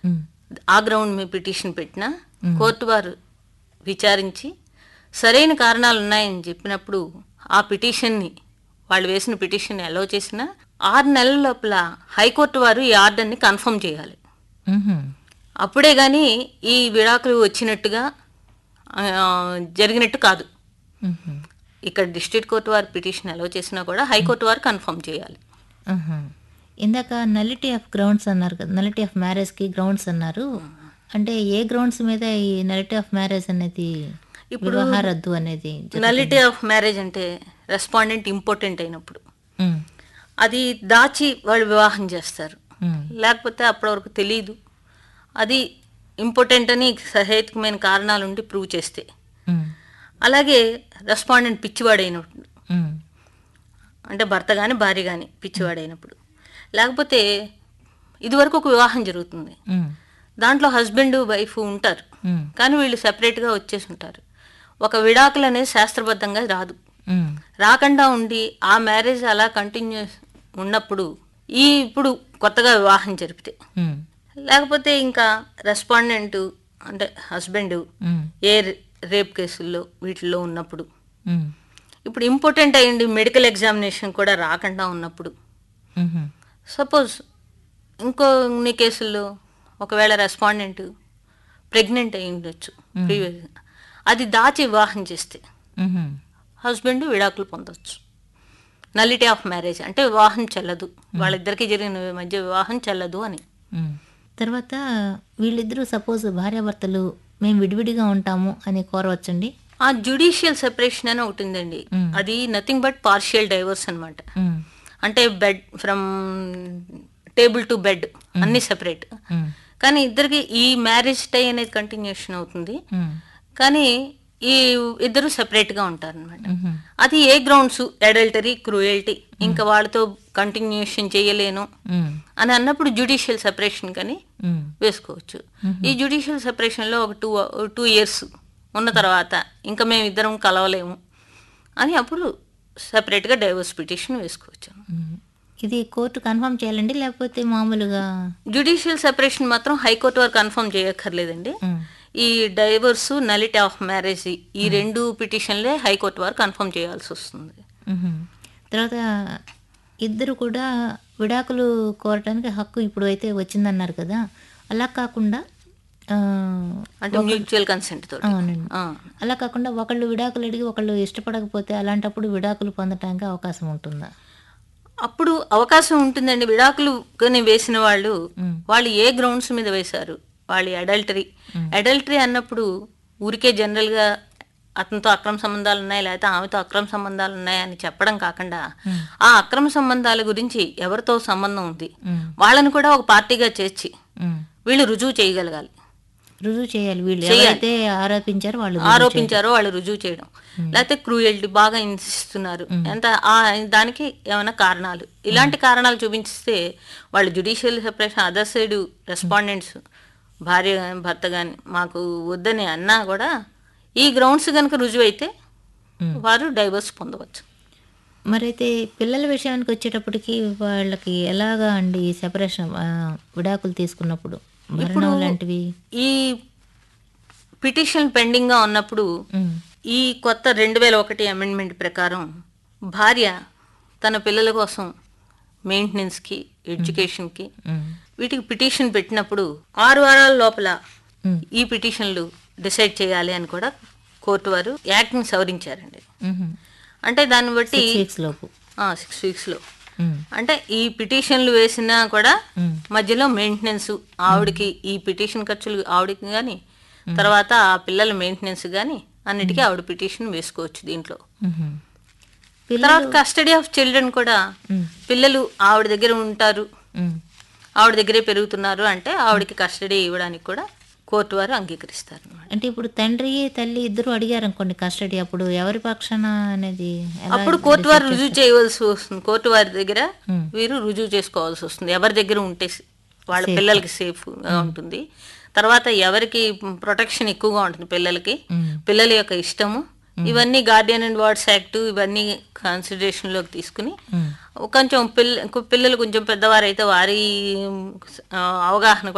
ఉమ్, ఆ గ్రౌండ్ మీద పిటిషన్ పెట్టినా కోర్టు వారు విచారించి సరైన కారణాలు ఉన్నాయని చెప్పినప్పుడు ఆ పిటిషన్ని వాళ్ళు వేసిన పిటిషన్ అలౌ చేసినా ఆరు నెలల లోపల హైకోర్టు వారు ఈ ఆర్డర్ని కన్ఫర్మ్ చేయాలి ఉహుం, అప్పుడే కానీ ఈ విడాకులు వచ్చినట్టుగా ఆ, జరిగినట్టు కాదు ఉహుం, ఇక్కడ డిస్ట్రిక్ట్ కోర్టు వారు పిటిషన్ అలౌ చేసినా కూడా హైకోర్టు వారు కన్ఫర్మ్ చేయాలి ఉహుం. ఇందాక నలిటీ ఆఫ్ గ్రౌండ్స్ అన్నారు కదా నలిటీ ఆఫ్ మ్యారేజ్కి గ్రౌండ్స్ అన్నారు అంటే ఏ గ్రౌండ్స్ మీద ఈ నలిటీ ఆఫ్ మ్యారేజ్ అనేది ఇప్పుడు వివాహ రద్దు అనేది జరుగుతుంది? నలిటీ ఆఫ్ మ్యారేజ్ అంటే రెస్పాండెంట్ ఇంపార్టెంట్ అయినప్పుడు ఉమ్, అది దాచి వాళ్ళు వివాహం చేస్తారు ఉమ్, లేకపోతే అప్పటి వరకు తెలియదు అది ఇంపార్టెంట్ అని సహేతుకమైన కారణాలు ఉండి ప్రూవ్ చేస్తే ఉమ్, అలాగే రెస్పాండెంట్ పిచ్చివాడైనప్పుడు ఉమ్, అంటే భర్త కానీ భార్య కానీ పిచ్చివాడైనప్పుడు లేకపోతే ఇదివరకు ఒక వివాహం జరుగుతుంది ఉమ్, దాంట్లో హస్బెండ్ వైఫ్ ఉంటారు ఉమ్, కానీ వీళ్ళు సెపరేట్గా వచ్చేసి ఉంటారు ఒక విడాకులు అనేది శాస్త్రబద్ధంగా రాదు ఉమ్, రాకుండా ఉండి ఆ మ్యారేజ్ అలా కంటిన్యూ ఉన్నప్పుడు ఈ ఇప్పుడు కొత్తగా వివాహం జరిపితే ఉమ్, లేకపోతే ఇంకా రెస్పాండెంట్ అంటే హస్బెండ్ ఉమ్, ఏ రేప్ కేసుల్లో వీటిల్లో ఉన్నప్పుడు ఉమ్, ఇప్పుడు ఇంపార్టెంట్ అయ్యింది మెడికల్ ఎగ్జామినేషన్ కూడా రాకుండా ఉన్నప్పుడు ఉహుం, సపోజ్ ఇంకొన్ని కేసుల్లో ఒకవేళ రెస్పాండెంట్ ప్రెగ్నెంట్ అయి ఉండొచ్చు ప్రీవియస్ అది దాచి వివాహం చేస్తే ఉహుం, హస్బెండ్ విడాకులు పొందొచ్చు నల్లిటీ ఆఫ్ మ్యారేజ్ అంటే వివాహం చెల్లదు వాళ్ళిద్దరికి జరిగిన మధ్య వివాహం చెల్లదు అని ఉమ్. తర్వాత వీళ్ళిద్దరూ సపోజ్ భార్యాభర్తలు మేము విడివిడిగా ఉంటాము అని కోరవచ్చండి ఆ జ్యుడిషియల్ సెపరేషన్ అని ఒకటి ఉందండి మ్మ్. అది నథింగ్ బట్ పార్షియల్ డైవర్స్ అన్నమాట ఉమ్, అంటే bed from table to bed అన్ని సెపరేట్ ఉమ్, కానీ ఇద్దరికి ఈ మ్యారేజ్ టై అనేది కంటిన్యూషన్ అవుతుంది ఉమ్, కానీ ఈ ఇద్దరు సెపరేట్గా ఉంటారు అనమాట ఉహుం, అది ఏ గ్రౌండ్స్ అడల్టరీ క్రూయల్టీ ఇంకా వాళ్ళతో కంటిన్యూషన్ చేయలేను ఉమ్, అని అన్నప్పుడు జ్యుడిషియల్ సెపరేషన్ కానీ ఉమ్, వేసుకోవచ్చు ఈ జ్యుడిషియల్ సెపరేషన్లో ఒక టూ టూ ఇయర్స్ ఉన్న తర్వాత ఇంకా మేము ఇద్దరం కలవలేము అని అప్పుడు సెపరేట్గా డైవర్స్ పిటిషన్ వేసుకోవచ్చు ఉమ్. ఇది కోర్టు కన్ఫర్మ్ చేయాలండి లేకపోతే మామూలుగా జ్యుడిషియల్ సెపరేషన్ మాత్రం హైకోర్టు వారు కన్ఫర్మ్ చేయక్కర్లేదండి ఉమ్, ఈ డైవర్స్ నలిటీ ఆఫ్ మ్యారేజ్ ఈ రెండు పిటిషన్లే హైకోర్టు వారు కన్ఫర్మ్ చేయాల్సి వస్తుంది ఉహుం. తర్వాత ఇద్దరు కూడా విడాకులు కోరటానికి హక్కు ఇప్పుడు అయితే వచ్చిందన్నారు కదా అలా కాకుండా ఆ, అంటే మ్యూచువల్ కన్సెంట్ తోటి అవునండి ఆ. అలా కాకుండా ఒకళ్ళు విడాకులు అడిగి ఒకళ్ళు ఇష్టపడకపోతే అలాంటప్పుడు విడాకులు పొందటానికి అవకాశం ఉంటుందా అప్పుడు అవకాశం ఉంటుందండి విడాకులు కానీ వేసిన వాళ్ళు మ్మ్. వాళ్ళు ఏ గ్రౌండ్స్ మీద వేశారు వాళ్ళు అడల్టరీ అడల్టరీ అన్నప్పుడు ఊరికే జనరల్గా అతనితో అక్రమ సంబంధాలు ఉన్నాయి లేకపోతే ఆమెతో అక్రమ సంబంధాలు ఉన్నాయి అని చెప్పడం కాకుండా ఆ అక్రమ సంబంధాల గురించి ఎవరితో సంబంధం ఉంది ఉమ్, వాళ్ళని కూడా ఒక పార్టీగా చేర్చి ఉమ్. వీళ్ళు రుజువు చేయగలగాలి రుజువు చేయాలి వీళ్ళు ఎవరైతే ఆరోపించారో వాళ్ళు రుజువు ఆరోపించారో వాళ్ళు రుజువు చేయడం లేకపోతే క్రూయల్టీ బాగా హింసిస్తున్నారు ఎంత ఆ దానికి ఏమైనా కారణాలు ఇలాంటి కారణాలు చూపించిస్తే వాళ్ళు judicial separation other side respondents భార్య కానీ భర్త కానీ మాకు వద్దని అన్నా కూడా ఈ గ్రౌండ్స్ కనుక రుజువు అయితే మ్మ్. వారు డైవర్స్ పొందవచ్చు మరైతే పిల్లల విషయానికి వచ్చేటప్పటికి వాళ్ళకి ఎలాగా అండి సెపరేషన్ విడాకులు తీసుకున్నప్పుడు భరణం లాంటివి ఈ పిటిషన్ పెండింగ్గా ఉన్నప్పుడు ఉమ్, ఈ కొత్త రెండు వేల ఒకటి అమెండ్మెంట్ ప్రకారం భార్య తన పిల్లల కోసం మెయింటెనెన్స్కి ఎడ్యుకేషన్కి ఉమ్, వీటికి పిటిషన్ పెట్టినప్పుడు ఆరు వారాల లోపల ఉమ్, ఈ పిటిషన్లు డిసైడ్ చేయాలి అని కూడా కోర్టు వారు యాక్ట్ని సవరించారండి ఉమ్, అంటే దాన్ని బట్టి సిక్స్ వీక్స్ లోపు సిక్స్ వీక్స్లో ఉమ్, అంటే ఈ పిటిషన్లు వేసినా కూడా ఉమ్, మధ్యలో మెయింటెనెన్స్ ఆవిడకి ఈ పిటిషన్ ఖర్చులు ఆవిడకి కానీ తర్వాత ఆ పిల్లల మెయింటెనెన్స్ కానీ అన్నిటికీ ఆవిడ పిటిషన్ వేసుకోవచ్చు దీంట్లో ఉమ్. తర్వాత కస్టడీ ఆఫ్ చిల్డ్రన్ కూడా ఉమ్, పిల్లలు ఆవిడ దగ్గర ఉంటారు ఉమ్, ఆవిడ దగ్గరే పెరుగుతున్నారు అంటే ఆవిడకి కస్టడీ ఇవ్వడానికి కూడా కోర్టు వారు అంగీకరిస్తారు అన్నమాట. అంటే ఇప్పుడు తండ్రి తల్లి ఇద్దరు అడిగారు అనుకోండి కస్టడీ అప్పుడు ఎవరి పక్షాన అనేది ఎలా అప్పుడు కోర్టు వారు రుజువు చేయవలసి వస్తుంది కోర్టు వారి దగ్గర ఉమ్. వీరు రుజువు చేసుకోవాల్సి వస్తుంది ఎవరి దగ్గర ఉంటే స- వాళ్ళ పిల్లలకి సేఫ్గా ఉంటుంది తర్వాత ఎవరికి ప్రొటెక్షన్ ఎక్కువగా ఉంటుంది పిల్లలకి ఉమ్, పిల్లల యొక్క ఇష్టము ఇవన్నీ గార్డియన్ అండ్ వార్డ్స్ యాక్ట్ ఇవన్నీ కన్సిడరేషన్లోకి తీసుకుని ఉమ్, కొంచెం పిల్ల పిల్లలు కొంచెం పెద్దవారైతే వారి ఆ, అవగాహన కూడా